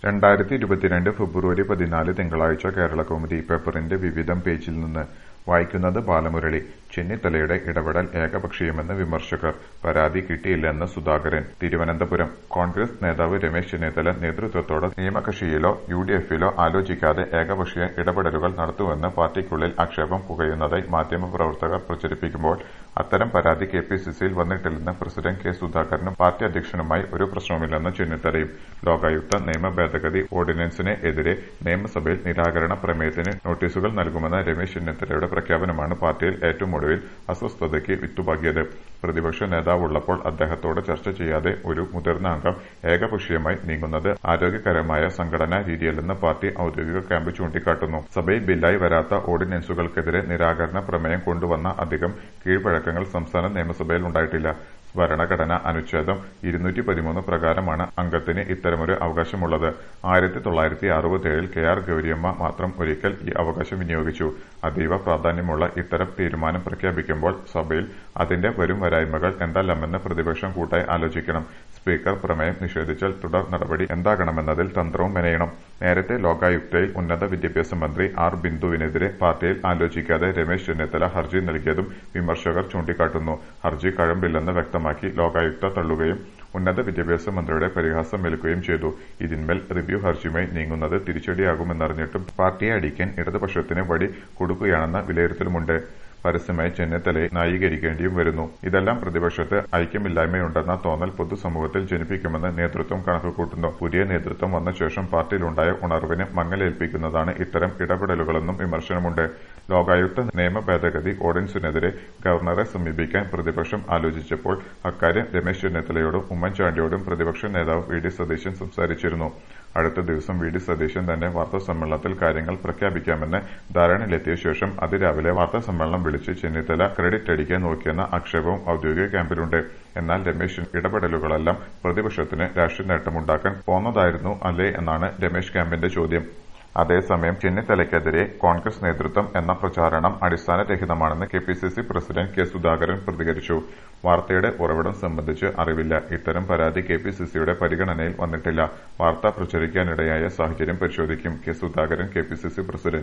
രണ്ടായിരത്തി ഇരുപത്തിരണ്ട് ഫെബ്രുവരി പതിനാല് തിങ്കളാഴ്ച കേരളകൗമുദി പേപ്പറിന്റെ വിവിധം പേജിൽ നിന്ന് വായിക്കുന്നത് ബാലമുരളി ചെന്നിത്തലയുടെ ഇടപെടൽ ഏകപക്ഷീയമെന്ന് വിമർശകർ പരാതി കിട്ടിയില്ലെന്ന് സുധാകരൻ തിരുവനന്തപുരം കോൺഗ്രസ് നേതാവ് രമേശ് ചെന്നിത്തല നേതൃത്വത്തോടെ നിയമകക്ഷിയിലോ യു ഡി എഫിലോ ആലോചിക്കാതെ ഏകപക്ഷീയ ഇടപെടലുകൾ നടത്തുമെന്ന് പാർട്ടിക്കുള്ളിൽ ആക്ഷേപം പുകയുന്നതായി മാധ്യമപ്രവർത്തകർ പ്രചരിപ്പിക്കുമ്പോൾ അത്തരം പരാതി കെ പി സി സിയിൽ വന്നിട്ടില്ലെന്ന് പ്രസിഡന്റ് കെ സുധാകരനും പാർട്ടി അധ്യക്ഷനുമായി ഒരു പ്രശ്നവുമില്ലെന്ന് ചെന്നിത്തലയും ലോകായുക്ത നിയമ ഭേദഗതി ഓർഡിനൻസിന് എതിരെ നിയമസഭയിൽ നിരാകരണ പ്രമേയത്തിന് നോട്ടീസുകൾ നൽകുമെന്ന രമേശ് ചെന്നിത്തലയുടെ പ്രഖ്യാപനമാണ് പാർട്ടിയിൽ ഏറ്റവും ഒടുവിൽ അസ്വസ്ഥതയ്ക്ക് വിത്തുപാകിയത് പ്രതിപക്ഷ നേതാവുള്ളപ്പോൾ അദ്ദേഹത്തോട് ചർച്ച ചെയ്യാതെ ഒരു മുതിർന്ന അംഗം ഏകപക്ഷീയമായി നീങ്ങുന്നത് ആരോഗ്യകരമായ സംഘടനാ രീതിയല്ലെന്ന് പാർട്ടി ഔദ്യോഗിക ക്യാമ്പ് ചൂണ്ടിക്കാട്ടുന്നു സഭയിൽ ബില്ലായി വരാത്ത ഓർഡിനൻസുകൾക്കെതിരെ നിരാകരണ പ്രമേയം കൊണ്ടുവന്ന അധികം കീഴ്വഴക്കങ്ങൾ സംസ്ഥാന നിയമസഭയിൽ ഉണ്ടായിട്ടില്ല ഭരണഘടന അനുച്ഛേദം ഇരുന്നൂറ്റി പതിമൂന്ന് പ്രകാരമാണ് അംഗത്തിന് ഇത്തരമൊരു അവകാശമുള്ളത് ആയിരത്തി തൊള്ളായിരത്തി അറുപത്തിയേഴിൽ കെ ആർ ഗൌരിയമ്മ മാത്രം ഒരിക്കൽ ഈ അവകാശം വിനിയോഗിച്ചു അതീവ പ്രാധാന്യമുള്ള ഇത്തരം തീരുമാനം പ്രഖ്യാപിക്കുമ്പോൾ സഭയിൽ അതിന്റെ വരും വരായ്മകൾ എന്തെല്ലാമെന്ന് പ്രതിപക്ഷം കൂട്ടായി ആലോചിക്കണം സ്പീക്കർ പ്രമേയം നിഷേധിച്ചാൽ തുടർ നടപടി എന്താകണമെന്നതിൽ തന്ത്രവും മെനയണം നേരത്തെ ലോകായുക്തയിൽ ഉന്നത വിദ്യാഭ്യാസ മന്ത്രി ആർ ബിന്ദുവിനെതിരെ പാർട്ടിയിൽ ആലോചിക്കാതെ രമേശ് ചെന്നിത്തല ഹർജി നൽകിയതും വിമർശകർ ചൂണ്ടിക്കാട്ടുന്നു ഹർജി കഴമ്പില്ലെന്ന് വ്യക്തമാക്കി ലോകായുക്ത തള്ളുകയും ഉന്നത വിദ്യാഭ്യാസ മന്ത്രിയുടെ പരിഹാസം ഏൽക്കുകയും ചെയ്തു ഇതിന്മേൽ റിവ്യൂ ഹർജിയുമായി നീങ്ങുന്നത് തിരിച്ചടിയാകുമെന്നറിഞ്ഞിട്ടും പാർട്ടിയെ അടിക്കാൻ ഇടതുപക്ഷത്തിന് വടി കൊടുക്കുകയാണെന്ന വിലയിരുത്തലുമുണ്ട് പരസ്യമായി ചെന്നിത്തലയെ ന്യായീകരിക്കേണ്ടിയും വരുന്നു ഇതെല്ലാം പ്രതിപക്ഷത്ത് ഐക്യമില്ലായ്മയുണ്ടെന്ന തോന്നൽ പൊതുസമൂഹത്തിൽ ജനിപ്പിക്കുമെന്ന് നേതൃത്വം കണക്കുകൂട്ടുന്നു പുതിയ നേതൃത്വം വന്ന ശേഷം പാർട്ടിയിലുണ്ടായ ഉണർവിന് മങ്ങലേൽപ്പിക്കുന്നതാണ് ഇത്തരം ഇടപെടലുകളെന്നും വിമർശനമുണ്ട് ലോകായുക്ത നിയമ ഭേദഗതി ഓർഡിനൻസിനെതിരെ ഗവർണറെ സമീപിക്കാൻ പ്രതിപക്ഷം ആലോചിച്ചപ്പോൾ അക്കാര്യം രമേശ് ചെന്നിത്തലയോടും ഉമ്മൻചാണ്ടിയോടും പ്രതിപക്ഷ നേതാവ് വി ഡി സതീശൻ സംസാരിച്ചിരുന്നു അടുത്ത ദിവസം വി ഡി സതീശൻ തന്നെ വാർത്താസമ്മേളനത്തിൽ കാര്യങ്ങൾ പ്രഖ്യാപിക്കാമെന്ന് ധാരണയിലെത്തിയ ശേഷം അതിരാവിലെ വാർത്താസമ്മേളനം വിളിച്ച് ചെന്നിത്തല ക്രെഡിറ്റ് അടിക്കാൻ നോക്കിയെന്ന ആക്ഷേപവും ഔദ്യോഗിക ക്യാമ്പിലുണ്ട് എന്നാൽ രമേശ് ഇടപെടലുകളെല്ലാം പ്രതിപക്ഷത്തിന് രാഷ്ട്രീയ നേട്ടമുണ്ടാക്കാൻ പോന്നതായിരുന്നു അല്ലേ എന്നാണ് രമേശ് ക്യാമ്പിന്റെ ചോദ്യം അതേസമയം ചെന്നിത്തലയ്ക്കെതിരെ കോൺഗ്രസ് നേതൃത്വം എന്ന പ്രചാരണം അടിസ്ഥാനരഹിതമാണെന്ന് K P C C president K Sudhakaran പ്രതികരിച്ചു വാർത്തയുടെ ഉറവിടം സംബന്ധിച്ച് അറിവില്ല ഇത്തരം പരാതി കെ പി സി സിയുടെ പരിഗണനയിൽ വന്നിട്ടില്ല വാർത്ത പ്രചരിക്കാനിടയായ സാഹചര്യം പരിശോധിക്കും K Sudhakaran K P C C president